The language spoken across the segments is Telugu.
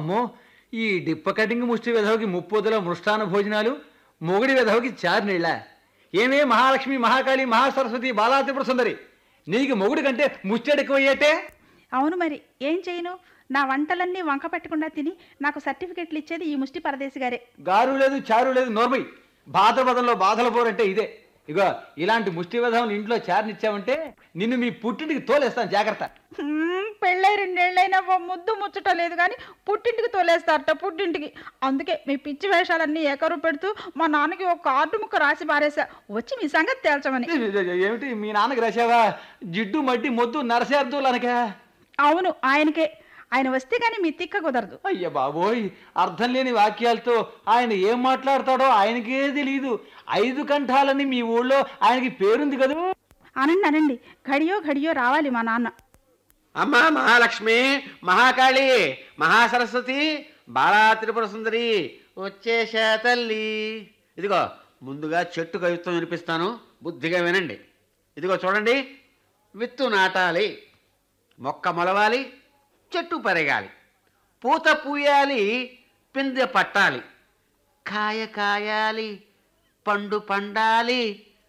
అమ్మో ఈ డిప్ప కటింగ్ ముష్టి వెధవకి ముప్పొద్దుల మృష్టాన భోజనాలు మొగుడి వెధవకి చారు నీళ్ళ ఏమే మహాలక్ష్మి మహాకాళి మహాసరస్వతి బాలాత్రిపుర సుందరి నీకు మొగుడి కంటే ముష్టెడు ఎక్కువయ్యేటే అవును మరి ఏం చేయను నా వంటలన్నీ వంక పెట్టకుండా తిని నాకు సర్టిఫికెట్లు ఇచ్చేది ఈ ముష్టి పరదేశి గారే గారు లేదు చారు లేదు నోర్మై భాద్రపదంలో బాధల పోరంటే ఇదే ఇగో ఇలాంటి ముష్టి విధం ఇంట్లో చారునిచ్చావంటే నిన్ను మీ పుట్టింటికి తోలేస్తాను జాగ్రత్త హ్మ్, పెళ్ళై రెండేళ్ళైనా ఓ ముద్దు ముచ్చట లేదు కానీ పుట్టింటికి తోలేస్తారట పుట్టింటికి అందుకే మీ పిచ్చి వేషాలన్నీ ఏకరు పెడుతూ మా నాన్నకి ఒక కార్డు ముక్క రాసి పారేసా వచ్చి మీ సంగతి తేల్చమని ఏమిటి మీ నాన్నకి రాశావా జిడ్డు మట్టి మొద్దు నరసేర్దులు అనక అవును ఆయనకే ఆయన వస్తే కానీ మీ తిక్క కుదరదు అయ్య బాబోయ్ అర్థం లేని వాక్యాలతో ఆయన ఏం మాట్లాడతాడో ఆయనకే తెలియదు ఐదు కంఠాలని మీ ఊళ్ళో ఆయనకి పేరుంది కదూ అనండి అనండి ఘడియో ఘడియో రావాలి మా నాన్న అమ్మా మహాలక్ష్మి మహాకాళి మహాసరస్వతి బాలా త్రిపుర సుందరి వచ్చేసా తల్లి ఇదిగో ముందుగా చెట్టు కవిత్వం వినిపిస్తాను బుద్ధిగా వినండి ఇదిగో చూడండి విత్తు నాటాలి మొక్క మొలవాలి చెట్టు పెరగాలి పూత పూయాలి పిందె పట్టాలి కాయ కాయాలి పండు పండాలి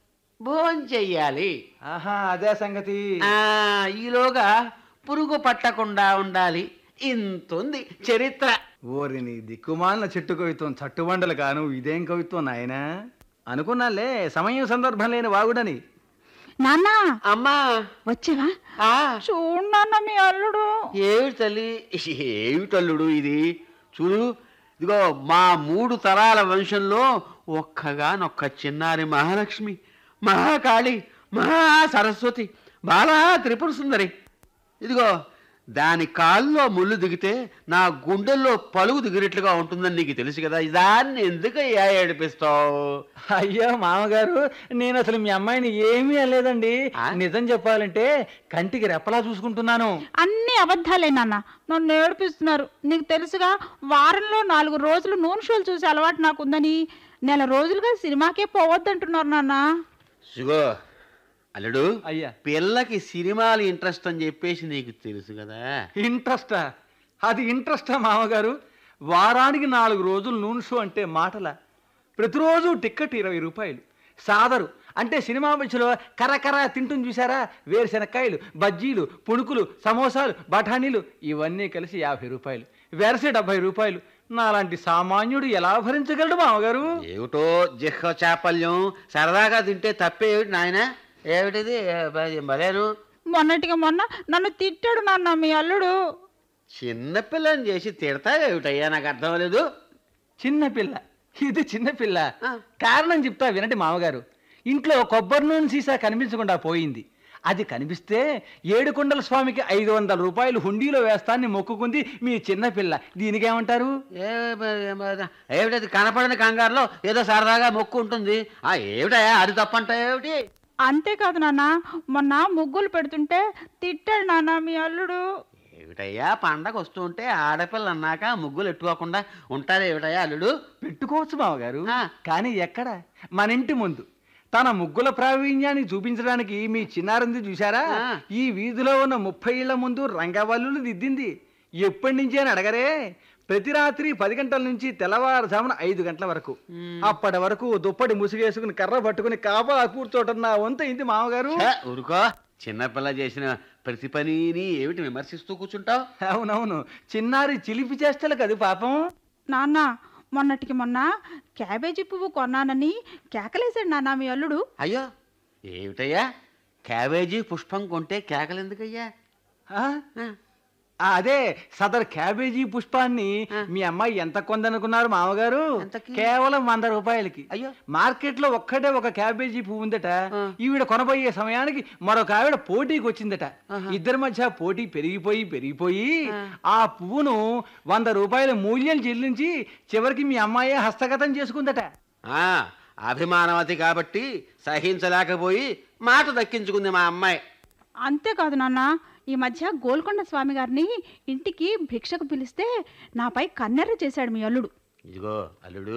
భోంచెయ్యాలి ఆహా అదే సంగతి ఆ, ఈలోగా పురుగు పట్టకుండా ఉండాలి ఇంతుంది చరిత్ర ఓరిని దిక్కుమాలిన చెట్టు కవిత్వం చట్టుబండలు కాను ఇదేం కవిత్వం నాయనా అనుకున్నాలే సమయం సందర్భం లేని వాగుడని నాన్న అమ్మా వచ్చేవా ఆ, చూడు నాన్న మీ అల్లుడు ఏమిటి తల్లి ఏమిటల్లుడు ఇది చూడు ఇదిగో మా మూడు తరాల వంశంలో ఒక్కగానొక్క చిన్నారి మహాలక్ష్మి మహాకాళి మహా సరస్వతి బాలా త్రిపుర సుందరి ఇదిగో దాని కాల్లో ముళ్ళు దిగితే నా గుండెల్లో పలుగు దిగినట్లుగా ఉంటుందని నీకు తెలుసు కదా దాన్ని ఎందుకయ్యా ఏడిపిస్తావు అయ్యో మామగారు నేను అసలు మీ అమ్మాయిని ఏమీ అనలేదండి ఆ? నిజం చెప్పాలంటే కంటికి రెప్పలా చూసుకుంటున్నాను అన్ని అబద్ధాలే నాన్న నన్ను ఏడిపిస్తున్నారు నీకు తెలుసుగా వారంలో నాలుగు రోజులు నూనె షోలు చూసే అలవాటు నాకుందని నెల రోజులుగా సినిమాకే పోవద్దంటున్నారు నాన్న సుగో అల్లుడు అయ్యా పిల్లకి సినిమాలు ఇంట్రెస్ట్ అని చెప్పేసి నీకు తెలుసు కదా ఇంట్రెస్టా అది ఇంట్రెస్టా మామగారు వారానికి నాలుగు రోజులు నూనె షో అంటే మాటల ప్రతిరోజు టిక్కెట్ ఇరవై రూపాయలు సాదరు అంటే సినిమా మధ్యలో కరకర తింటుంది చూసారా వేరుశెనక్కాయలు బజ్జీలు పుణుకులు సమోసాలు బఠానీలు ఇవన్నీ కలిసి యాభై రూపాయలు వెరసే డెబ్బై రూపాయలు నాలాంటి సామాన్యుడు ఎలా భరించగలడు మామగారు ఏమిటో జిహ్వ చాపల్యం సరదాగా తింటే తప్పేమిటి నాయన ఏమిటిది మరేను మొన్నటిగా మొన్న నన్ను తిట్టాడు నాన్న మీ అల్లుడు చిన్నపిల్లని చేసి తిడతావేమిటయ్యా నాకు అర్థం లేదు చిన్నపిల్ల ఇది చిన్నపిల్ల ఆ. కారణం చెప్తా వినండి మామగారు ఇంట్లో కొబ్బరి నూనె సీసా కనిపించకుండా పోయింది అది కనిపిస్తే ఏడుకొండల స్వామికి ఐదు వందల రూపాయలు హుండీలో వేస్తాన్ని మొక్కుకుంది మీ చిన్నపిల్ల దీనికేమంటారు ఏ- ఏ- ఏమిటది కనపడని కంగారులో ఏదో సరదాగా మొక్కు ఉంటుంది ఆ ఏమిటయ్యా అది తప్పంట ఏమిటి అంతేకాదు నాన్న మొన్న ముగ్గులు పెడుతుంటే తిట్టాడు నాన్న మీ అల్లుడు ఏమిటయ్యా పండగ వస్తూ ఉంటే ఆడపిల్ల అన్నాక ముగ్గులు ఎట్టుకోకుండా ఉంటారు ఏమిటయ్యా అల్లుడు పెట్టుకోవచ్చు మామగారు ఆ. కానీ ఎక్కడ మన ఇంటి ముందు తన ముగ్గుల ప్రావీణ్యాన్ని చూపించడానికి మీ చిన్నారంది చూశారా ఆ. ఈ వీధిలో ఉన్న ముప్పై ఇళ్ల ముందు రంగవల్లులు దిద్దింది ఎప్పటి నుంచి అని అడగరే ప్రతి రాత్రి పది గంటల నుంచి తెల్లవారుజామున ఐదు గంటల వరకు అప్పటి వరకు దుప్పటి ముసుగేసుకుని కర్ర పట్టుకుని కాపలా కూర్చోటం నా వంత ఇంది మామగారు ఛే, ఊరుకో చిన్నపిల్ల చేసిన ప్రతి పనిని ఏమిటి విమర్శిస్తూ కూర్చుంటావు అవునవును చిన్నారి చిలిపి చేస్తలు కదా పాపం నాన్న మొన్నటికి మొన్న క్యాబేజీ పువ్వు కొన్నానని కేకలేశాడు నాన్న మీ అల్లుడు అయ్యో ఏమిటయ్యా క్యాబేజీ పుష్పం కొంటే కేకలు ఎందుకయ్యా ఆ? ఆ, ఆ, అదే సదర్ క్యాబేజీ పుష్పాన్ని ఆ. మీ అమ్మాయి ఎంత కొందనుకున్నారు మామగారు ఎంతకి? కేవలం వంద రూపాయలకి అయ్యో మార్కెట్ లో ఒక్కటే ఒక క్యాబేజీ పువ్వు ఉందట ఆ. ఈవిడ కొనబోయే సమయానికి మరొక ఆవిడ పోటీకి వచ్చిందట ఆహా. ఇద్దరి మధ్య పోటీ పెరిగిపోయి పెరిగిపోయి ఆ. ఆ పువ్వును వంద రూపాయల మూల్యం చెల్లించి చివరికి మీ అమ్మాయి హస్తగతం చేసుకుందట ఆ, అభిమానవతి కాబట్టి సహించలేకపోయి మాట దక్కించుకుంది మా అమ్మాయి అంతేకాదు నాన్న ఈ మధ్య గోల్కొండ స్వామి గారిని ఇంటికి భిక్షకు పిలిస్తే నాపై కన్నెర్ర చేశాడు మీ అల్లుడు ఇదిగో అల్లుడు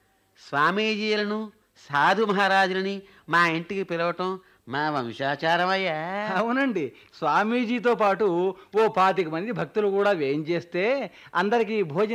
స్వామీజీలను సాధు మహారాజులని మా ఇంటికి పిలవటం మా వంశాచారమయ్యా అవునండి స్వామీజీతో పాటు ఓ పాతిక మంది భక్తులు కూడా వేయించేస్తే అందరికీ భోజనం